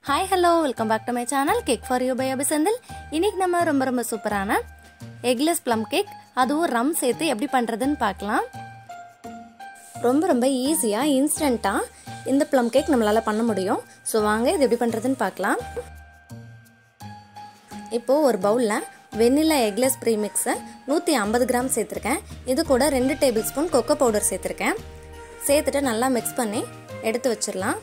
hi hello welcome back to my channel cake for you by அபிசந்தில் இன்னைக்கு நம்ம ரொம்ப ரொம்ப சூப்பரான எக்லெஸ் ப்ளம் கேக் அதுவும் ரம் சேர்த்து எப்படி பண்ணுறதுன்னு பார்க்கலாம் ரொம்ப ரொம்ப ஈஸியாக இன்ஸ்டண்ட்டாக இந்த ப்ளம் கேக் நம்மளால் பண்ண முடியும் ஸோ வாங்க இது எப்படி பண்ணுறதுன்னு பார்க்கலாம் இப்போது ஒரு பவுலில் வெண்ணிலா எக்லெஸ் ப்ரீமிக்ஸை நூற்றி ஐம்பது கிராம் சேர்த்துருக்கேன் இது கூட ரெண்டு டேபிள் ஸ்பூன் கொக்கோ பவுடர் சேர்த்துருக்கேன் சேர்த்துட்டு நல்லா மிக்ஸ் பண்ணி எடுத்து வச்சிடலாம்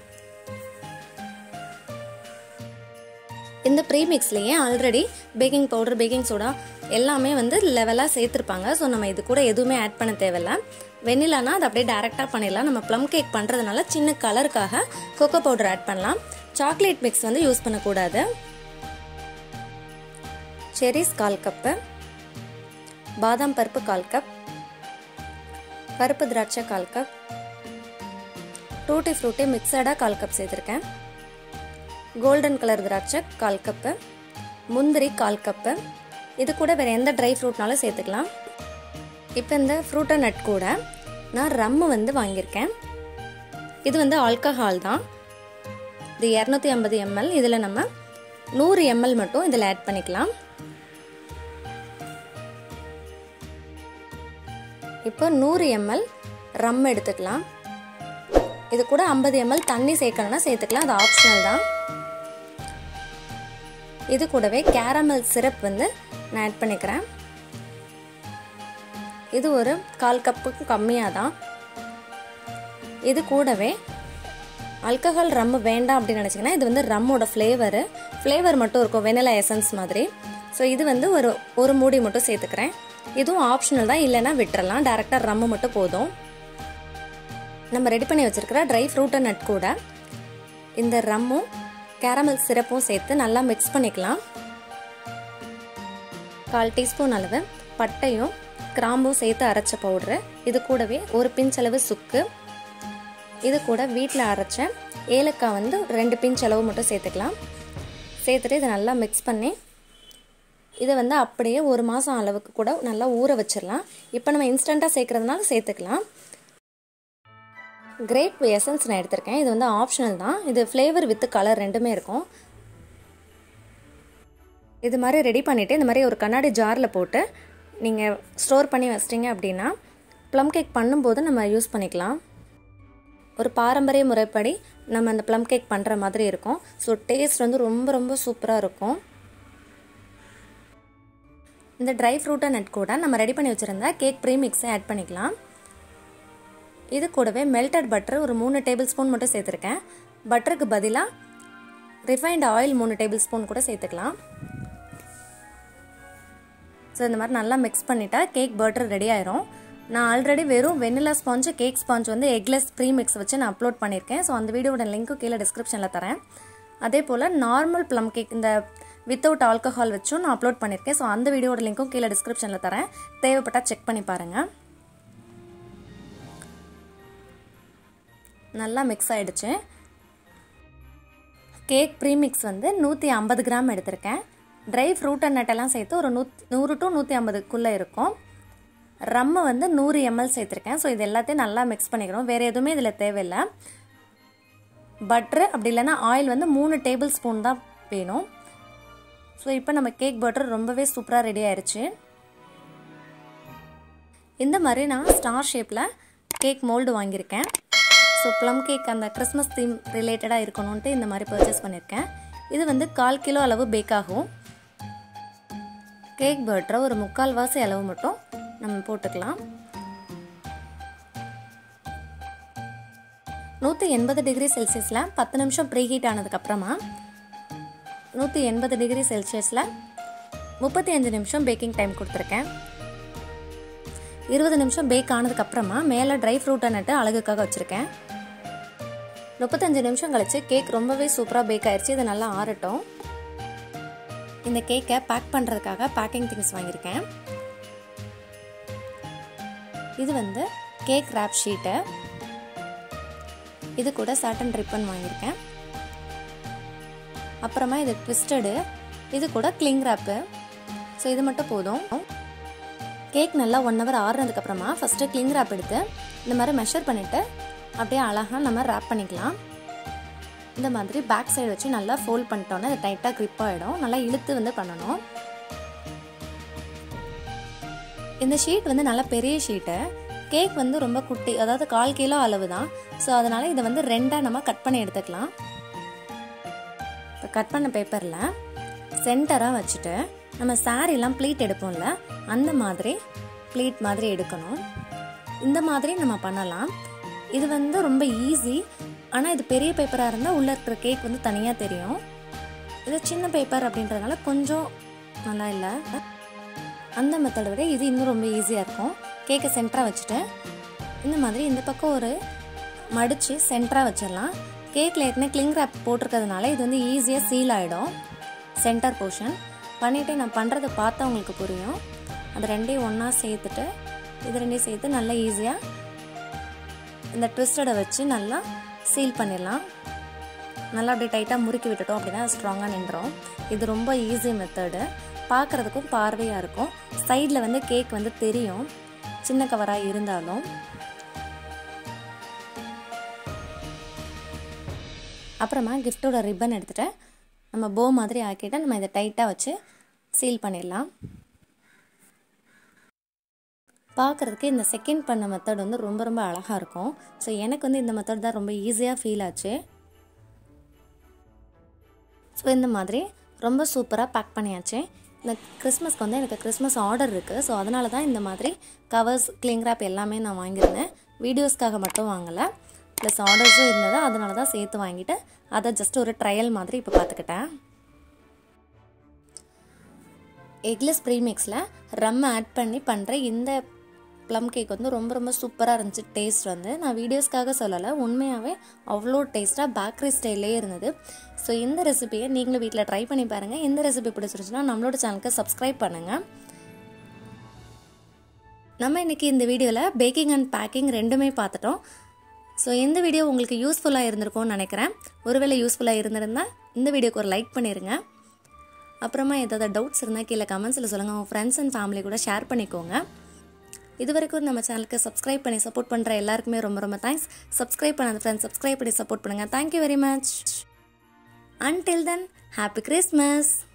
இந்த ப்ரீமிக்ஸ்லேயே already baking powder baking soda எல்லாமே வந்து லெவலாக சேர்த்துருப்பாங்க ஸோ நம்ம இது கூட எதுவுமே ஆட் பண்ண தேவையில்ல வெண்ணிலானா அதை அப்படியே டேரெக்டாக பண்ணிடலாம் நம்ம ப்ளம் கேக் பண்ணுறதுனால சின்ன கலருக்காக கொக்கோ பவுடர் ஆட் பண்ணலாம் சாக்லேட் மிக்ஸ் வந்து யூஸ் பண்ணக்கூடாது செரிஸ் கால் கப்பு பாதாம் பருப்பு கால் கப் கருப்பு திராட்சை கால் கப் டூட்டி ஃப்ரூட்டி மிக்சடாக கால் கப் சேர்த்துருக்கேன் கோல்டன் கலர் திராட்சை கால் கப்பு முந்திரி கால் கப்பு இது கூட வேறு எந்த ட்ரை ஃப்ரூட்னாலும் சேர்த்துக்கலாம் இப்போ இந்த ஃப்ரூட்டை நட் கூட நான் ரம்மு வந்து வாங்கியிருக்கேன் இது வந்து ஆல்கஹால் தான் இது இரநூத்தி ஐம்பது எம்எல் இதில் நம்ம நூறு எம்எல் மட்டும் இதில் ஆட் பண்ணிக்கலாம் இப்போ நூறு எம்எல் ரம் எடுத்துக்கலாம் இது கூட ஐம்பது எம்எல் தண்ணி சேர்க்கணும்னா சேர்த்துக்கலாம் அது ஆப்ஷனல் தான் இது கூடவே கேரமல் சிரப் வந்து நான் ஆட் பண்ணிக்கிறேன் இது ஒரு கால் கப்புக்கு கம்மியாக தான் இது கூடவே ஆல்கஹால் ரம்மு வேண்டாம் அப்படின்னு நினச்சிங்கன்னா இது வந்து ரம்மோட ஃப்ளேவரு ஃப்ளேவர் மட்டும் இருக்கும் வெனிலா எசன்ஸ் மாதிரி ஸோ இது வந்து ஒரு ஒரு மூடி மட்டும் சேர்த்துக்கிறேன் இதுவும் ஆப்ஷனல் தான் இல்லைன்னா விட்டுறலாம் டேரெக்டாக ரம்மு மட்டும் போதும் நம்ம ரெடி பண்ணி வச்சுருக்கிற ட்ரை ஃப்ரூட்டை நட் கூட இந்த ரம்மும் கேரமல் சிரப்பும் சேர்த்து நல்லா மிக்ஸ் பண்ணிக்கலாம் கால் டீஸ்பூன் அளவு பட்டையும் கிராம்பும் சேர்த்து அரைச்ச பவுட்ரு இது கூடவே ஒரு பிஞ்ச் அளவு சுக்கு இது கூட வீட்டில் அரைச்ச ஏலக்காய் வந்து ரெண்டு பிஞ்ச் அளவு மட்டும் சேர்த்துக்கலாம் சேர்த்துட்டு இதை நல்லா மிக்ஸ் பண்ணி இதை வந்து அப்படியே ஒரு மாதம் அளவுக்கு கூட நல்லா ஊற வச்சிடலாம் இப்போ நம்ம இன்ஸ்டண்ட்டாக சேர்க்குறதுனால சேர்த்துக்கலாம் கிரேப் எசன்ஸ் நான் எடுத்திருக்கேன் இது வந்து ஆப்ஷனல் தான் இது ஃப்ளேவர் வித் கலர் ரெண்டுமே இருக்கும் இது மாதிரி ரெடி பண்ணிவிட்டு இந்த மாதிரி ஒரு கண்ணாடி ஜாரில் போட்டு நீங்கள் ஸ்டோர் பண்ணி வச்சிட்டிங்க அப்படின்னா ப்ளம் கேக் பண்ணும்போது நம்ம யூஸ் பண்ணிக்கலாம் ஒரு பாரம்பரிய முறைப்படி நம்ம அந்த ப்ளம் கேக் பண்ணுற மாதிரி இருக்கும் ஸோ டேஸ்ட் வந்து ரொம்ப ரொம்ப சூப்பராக இருக்கும் இந்த ட்ரை ஃப்ரூட்டை நட் கூட நம்ம ரெடி பண்ணி வச்சுருந்த கேக் ப்ரீமிக்ஸை ஆட் பண்ணிக்கலாம் இது கூடவே மெல்டட் பட்டர் ஒரு மூணு டேபிள் ஸ்பூன் மட்டும் சேர்த்துருக்கேன் பட்டருக்கு பதிலாக ரிஃபைண்ட் ஆயில் மூணு டேபிள் ஸ்பூன் கூட சேர்த்துக்கலாம் ஸோ இந்த மாதிரி நல்லா மிக்ஸ் பண்ணிட்டா கேக் பட்டர் ரெடி ஆயிரும் நான் ஆல்ரெடி வெறும் வெனிலா ஸ்பாஞ்சு கேக் ஸ்பாஞ்ச் வந்து எக்லெஸ் ப்ரீ மிக்ஸ் வச்சு நான் அப்லோட் பண்ணியிருக்கேன் ஸோ அந்த வீடியோட லிங்க்கும் கீழே டிஸ்கிரிப்ஷனில் தரேன் அதே போல் நார்மல் ப்ளம் கேக் இந்த வித்தவுட் ஆல்கஹால் வச்சும் நான் அப்லோட் பண்ணியிருக்கேன் ஸோ அந்த வீடியோட லிங்க்கும் கீழே டிஸ்கிரிப்ஷனில் தரேன் தேவைப்பட்டால் செக் பண்ணி பாருங்கள் நல்லா மிக்ஸ் ஆகிடுச்சு கேக் ப்ரீமிக்ஸ் வந்து நூற்றி ஐம்பது கிராம் எடுத்திருக்கேன் ட்ரை ஃப்ரூட் அண்ட் நட்டெல்லாம் சேர்த்து ஒரு நூத் நூறு டு நூற்றி ஐம்பதுக்குள்ளே இருக்கும் ரம்மு வந்து நூறு எம்எல் சேர்த்துருக்கேன் ஸோ இது எல்லாத்தையும் நல்லா மிக்ஸ் பண்ணிக்கிறோம் வேறு எதுவுமே இதில் தேவையில்லை பட்ரு அப்படி இல்லைன்னா ஆயில் வந்து மூணு டேபிள் ஸ்பூன் தான் வேணும் ஸோ இப்போ நம்ம கேக் பட்டர் ரொம்பவே சூப்பராக ரெடி ஆயிடுச்சு இந்த மாதிரி நான் ஸ்டார் ஷேப்பில் கேக் மோல்டு வாங்கியிருக்கேன் ஸோ ப்ளம் கேக் அந்த கிறிஸ்மஸ் தீம் ரிலேட்டடாக இருக்கணும்ன்ட்டு இந்த மாதிரி பர்ச்சேஸ் பண்ணியிருக்கேன் இது வந்து கால் கிலோ அளவு பேக் ஆகும் கேக் பட்டரை ஒரு முக்கால் வாசி அளவு மட்டும் நம்ம போட்டுக்கலாம் நூற்றி எண்பது டிகிரி செல்சியஸில் பத்து நிமிஷம் ப்ரீ ஹீட் ஆனதுக்கப்புறமா நூற்றி எண்பது டிகிரி செல்சியஸில் முப்பத்தி அஞ்சு நிமிஷம் பேக்கிங் டைம் கொடுத்துருக்கேன் இருபது நிமிஷம் பேக் ஆனதுக்கப்புறமா மேலே ட்ரை ஃப்ரூட்டை நட்டு அழகுக்காக வச்சுருக்கேன் முப்பத்தஞ்சு நிமிஷம் கழிச்சு கேக் ரொம்பவே சூப்பராக பேக் ஆயிடுச்சு இது நல்லா ஆறட்டும் இந்த கேக்கை பேக் பண்ணுறதுக்காக பேக்கிங் திங்ஸ் வாங்கியிருக்கேன் இது வந்து கேக் ரேப் ஷீட்டு இது கூட சாட்டன் ரிப்பன் வாங்கியிருக்கேன் அப்புறமா இது ட்விஸ்டடு இது கூட கிளிங் ரேப்பு ஸோ இது மட்டும் போதும் கேக் நல்லா ஒன் ஹவர் ஆறுனதுக்கப்புறமா ஃபஸ்ட்டு கிளிங் ரேப் எடுத்து இந்த மாதிரி மெஷர் பண்ணிவிட்டு அப்படியே அழகாக நம்ம ரேப் பண்ணிக்கலாம் இந்த மாதிரி பேக் சைடு வச்சு நல்லா ஃபோல்ட் பண்ணிட்டோன்னா அது டைட்டாக க்ரிப் ஆகிடும் நல்லா இழுத்து வந்து பண்ணணும் இந்த ஷீட் வந்து நல்லா பெரிய ஷீட்டு கேக் வந்து ரொம்ப குட்டி அதாவது கால் கிலோ அளவு தான் ஸோ அதனால் இதை வந்து ரெண்டாக நம்ம கட் பண்ணி எடுத்துக்கலாம் இப்போ கட் பண்ண பேப்பரில் சென்டராக வச்சுட்டு நம்ம சாரீலாம் ப்ளீட் எடுப்போம்ல அந்த மாதிரி ப்ளீட் மாதிரி எடுக்கணும் இந்த மாதிரி நம்ம பண்ணலாம் இது வந்து ரொம்ப ஈஸி ஆனால் இது பெரிய பேப்பராக இருந்தால் உள்ளே இருக்கிற கேக் வந்து தனியாக தெரியும் இது சின்ன பேப்பர் அப்படின்றதுனால கொஞ்சம் நல்லா இல்லை அந்த மெத்தடை விட இது இன்னும் ரொம்ப ஈஸியாக இருக்கும் கேக்கை சென்டராக வச்சுட்டு இந்த மாதிரி இந்த பக்கம் ஒரு மடித்து சென்டராக வச்சிடலாம் கேக்கில் ஏற்கனவே கிளிங் ரேப் போட்டிருக்கிறதுனால இது வந்து ஈஸியாக சீல் ஆகிடும் சென்டர் போர்ஷன் பண்ணிவிட்டு நான் பண்ணுறதை பார்த்தா உங்களுக்கு புரியும் அது ரெண்டையும் ஒன்றா சேர்த்துட்டு இது ரெண்டையும் சேர்த்து நல்லா ஈஸியாக இந்த ட்விஸ்டடை வச்சு நல்லா சீல் பண்ணிடலாம் நல்லா அப்படியே டைட்டாக முறுக்கி விட்டுட்டோம் அப்படின்னா ஸ்ட்ராங்காக நின்றோம் இது ரொம்ப ஈஸி மெத்தடு பார்க்குறதுக்கும் பார்வையாக இருக்கும் சைடில் வந்து கேக் வந்து தெரியும் சின்ன கவராக இருந்தாலும் அப்புறமா கிஃப்டோட ரிப்பன் எடுத்துகிட்டு நம்ம போ மாதிரி ஆக்கிட்டு நம்ம இதை டைட்டாக வச்சு சீல் பண்ணிடலாம் பார்க்குறதுக்கு இந்த செகண்ட் பண்ண மெத்தட் வந்து ரொம்ப ரொம்ப அழகாக இருக்கும் ஸோ எனக்கு வந்து இந்த மெத்தட் தான் ரொம்ப ஈஸியாக ஃபீல் ஆச்சு ஸோ இந்த மாதிரி ரொம்ப சூப்பராக பேக் பண்ணியாச்சு இந்த கிறிஸ்மஸ்க்கு வந்து எனக்கு கிறிஸ்மஸ் ஆர்டர் இருக்குது ஸோ அதனால தான் இந்த மாதிரி கவர்ஸ் கிளிங் ரேப் எல்லாமே நான் வாங்கியிருந்தேன் வீடியோஸ்க்காக மட்டும் வாங்கலை ப்ளஸ் ஆர்டர்ஸும் இருந்தது அதனால தான் சேர்த்து வாங்கிட்டு அதை ஜஸ்ட் ஒரு ட்ரையல் மாதிரி இப்போ பார்த்துக்கிட்டேன் எக்லெஸ் ப்ரீமிக்ஸில் ரம் ஆட் பண்ணி பண்ணுற இந்த ப்ளம் கேக் வந்து ரொம்ப ரொம்ப சூப்பராக இருந்துச்சு டேஸ்ட் வந்து நான் வீடியோஸ்க்காக சொல்லலை உண்மையாகவே அவ்வளோ டேஸ்ட்டாக பேக்கரி ஸ்டைல்லே இருந்தது ஸோ இந்த ரெசிபியை நீங்களும் வீட்டில் ட்ரை பண்ணி பாருங்கள் இந்த ரெசிபி பிடிச்சிருச்சுன்னா நம்மளோட சேனலுக்கு சப்ஸ்கிரைப் பண்ணுங்கள் நம்ம இன்றைக்கி இந்த வீடியோவில் பேக்கிங் அண்ட் பேக்கிங் ரெண்டுமே பார்த்துட்டோம் ஸோ இந்த வீடியோ உங்களுக்கு யூஸ்ஃபுல்லாக இருந்திருக்கும்னு நினைக்கிறேன் ஒருவேளை யூஸ்ஃபுல்லாக இருந்திருந்தால் இந்த வீடியோக்கு ஒரு லைக் பண்ணிடுங்க அப்புறமா ஏதாவது டவுட்ஸ் இருந்தால் கீழே கமெண்ட்ஸில் சொல்லுங்கள் உங்கள் ஃப்ரெண்ட்ஸ் அண்ட் ஃபேமிலி கூட ஷேர் பண்ணிக்கோங்க இது வரைக்கும் நம்ம சேனலுக்கு சப்ஸ்கிரைப் பண்ணி சப்போர்ட் பண்ணுற எல்லாருக்குமே ரொம்ப ரொம்ப தேங்க்ஸ் சப்ஸ்கிரைப் பண்ணாத ஃப்ரெண்ட்ஸ் சப்ஸ்கிரைப் பண்ணி சப்போர்ட் பண்ணுங்கள் thank you very much until then happy Christmas